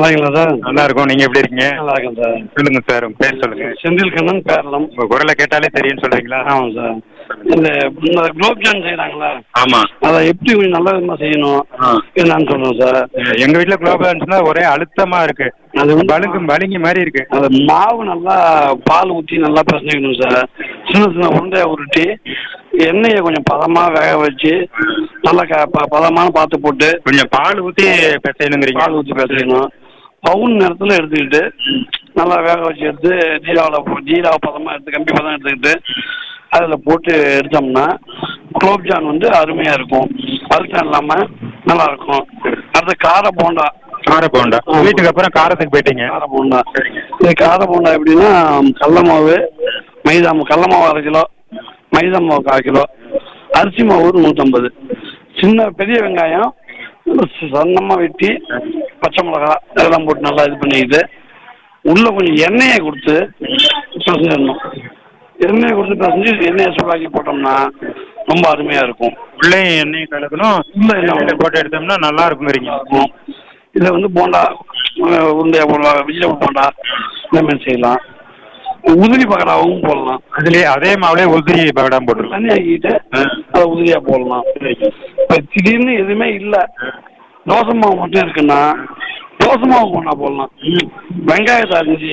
நல்லா இருக்கீங்களா சார் நல்லா இருக்கும் நீங்க எப்படி இருக்கீங்க நல்லா இருக்கேன் சார் சொல்லுங்க சார் உங்க பேர் சொல்லுங்க செந்தில் கண்ணன் பேரளம் உங்க குரலை கேட்டாலே தெரியும்னு சொல்றீங்களா ஆமாம் சார் இந்த இந்த குலோப் ஜாம் செய்கிறாங்களா ஆமா அதை எப்படி கொஞ்சம் நல்ல விதமாக செய்யணும் ஆ. என்னன்னு சொல்லுங்கள் சார் எங்க வீட்ல குலோப் ஜாமுன்ஸ்னா ஒரே அழுத்தமா இருக்கு அது வந்து பழுங்கு பளிங்கு மாதிரி இருக்கு அந்த மாவு நல்லா பால் ஊற்றி நல்லா பிசைக்கணும் சார் சின்ன சின்ன உருண்டையை உருட்டி எண்ணெயை கொஞ்சம் பதமாக வேக வச்சு நல்லா க ப பதமான பார்த்து போட்டு கொஞ்சம் பால் ஊத்தி பிசையணுங்கிறீங்க பால் ஊற்றி பிசைக்கணும் பவுன் நேரத்தில் எடுத்துக்கிட்டு நல்லா வேக வச்சு எடுத்து ஜீராவில் போ ஜீராவை பதமாக எடுத்து கம்பி பதம் எடுத்துக்கிட்டு அதில் போட்டு எடுத்தோம்னா குலோப்ஜான் வந்து அருமையாக இருக்கும் அழுத்தம் இல்லாமல் நல்லா இருக்கும் அடுத்து கார போண்டா கார போண்டா ஆ. வீட்டுக்கு அப்புறம் காரத்துக்கு போயிட்டீங்க கார போண்டா இது கார போண்டா எப்படின்னா கடல மாவு மைதா மாவு கடல மாவு அரை கிலோ மைதா மாவு கால் கிலோ அரிசி மாவு ஒரு நூற்றம்பது சின்ன பெரிய வெங்காயம் சன்னமாக வெட்டி பச்சை மிளகா இதெல்லாம் போட்டு நல்லா இது பண்ணிக்கிட்டு உள்ளே கொஞ்சம் எண்ணெயை கொடுத்து பிசைஞ்சிடணும் எண்ணெயை கொடுத்து பிசைஞ்சு எண்ணெயை சூடாக்கி போட்டோம்னா ரொம்ப அருமையாக இருக்கும் உள்ளேயும் எண்ணெய் கலக்கணும் உள்ள எண்ணெய் எண்ணெய் போட்டு எடுத்தோம்னா நல்லா இருக்குங்கிறீங்க இருக்கும் இதில் வந்து போண்டா அஹ் உருண்டையா போடலாம் வெஜிடபிள் போண்டா இந்த மாதிரி செய்யலாம் உதிரி பக்கடாவும் போடலாம் அதுலயே அதே மாவுலயே உதிரி பகடாம் போட்டுருலாம் தண்ணி ஆக்கிட்டு அதை உதிரியா போடலாம் இப்போ திடீர்னு எதுவுமே இல்லை தோசை மாவு மட்டும் இருக்குன்னா தோசை மாவு போண்டா போடலாம் வெங்காயத்தை அரிஞ்சு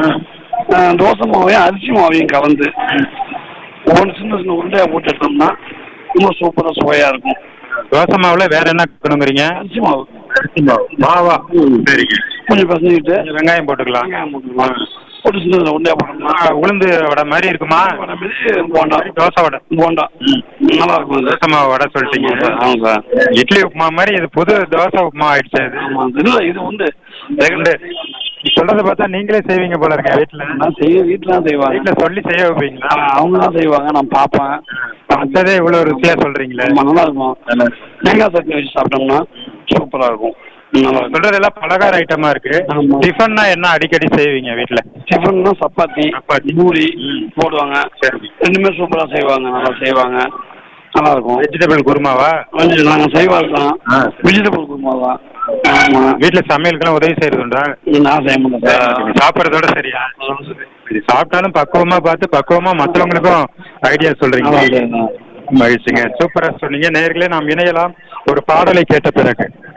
அஹ் தோசை மாவையும் அரிசி மாவையும் கலந்து ஒவ்வொன்று சின்ன சின்ன உருண்டையா போட்டு எடுத்தோம்னா ரொம்ப சூப்பராக சுவையாக இருக்கும் தோசை மாவுல வேற என்ன இருக்கணுங்கிறீங்க அரிசி மாவு அரிசி மாவு மாவா சரிங்க கொஞ்சம் பசங்கிட்டு கொஞ்சம் வெங்காயம் போட்டுக்கலாம் வெங்காயம் போட்டுக்கலாம் போட்டு சின்ன சின்ன உருண்டையா போட்டோம்னா ஆ, உளுந்து வடை மாதிரி இருக்குமா வடை மாதிரி போண்டா தோசை வடை போண்டா நல்லா இருக்கும் அது தோசை மாவு வடை சொல்லிட்டீங்க ஆமாம் சார் இட்லி உப்புமா மாதிரி இது புது தோசை உப்புமா ஆயிடுச்சு இது ஆமாம் இல்லை இது வந்து ரெண்டு சொல்றத பார்த்தா நீங்களே செய்வீங்க போல இருக்க வீட்டுல நான் செய்ய வீட்டில் தான் செய்வாங்க வீட்டுல சொல்லி செய்ய வைப்பீங்களா ஆ, அவங்க தான் செய்வாங்க நான் பார்ப்பேன் மற்றதே இவ்வளவு ருசியா சொல்றீங்களே ஆமாம் நல்லா இருக்கும் தேங்காய் சட்னி வச்சு சாப்பிட்டோம்னா சூப்பராக இருக்கும் நல்லா இருக்கும் சொல்றதெல்லாம் பலகார ஐட்டமா இருக்கு ஆமா. டிஃபன்னா என்ன அடிக்கடி செய்வீங்க வீட்டுல டிஃபன்னா சப்பாத்தி சப்பாத்தி. பூரி ம். போடுவாங்க சரி. ரெண்டுமே சூப்பராக செய்வாங்க நல்லா செய்வாங்க நல்லா இருக்கும் வெஜிடபிள் குருமாவா கொஞ்சம் நாங்கள் செய்வாங்க தான் ஆ. வெஜிடபிள் குருமா தான் ஆமாம் வீட்டுல சமையலுக்கெல்லாம் உதவி செய்யறதுண்டா நான் செய்ய மாட்டேன் சார் சாப்பிடறதோட சரியா இது சாப்பிட்டாலும் பக்குவமா பார்த்து பக்குவமா மத்தவங்களுக்கும் ஐடியா சொல்றீங்க நல்லா செய்யணும். மகிழ்ச்சிங்க சூப்பரா சொன்னீங்க நேர்களே நாம் இணையலாம் ஒரு பாடலை கேட்ட பிறகு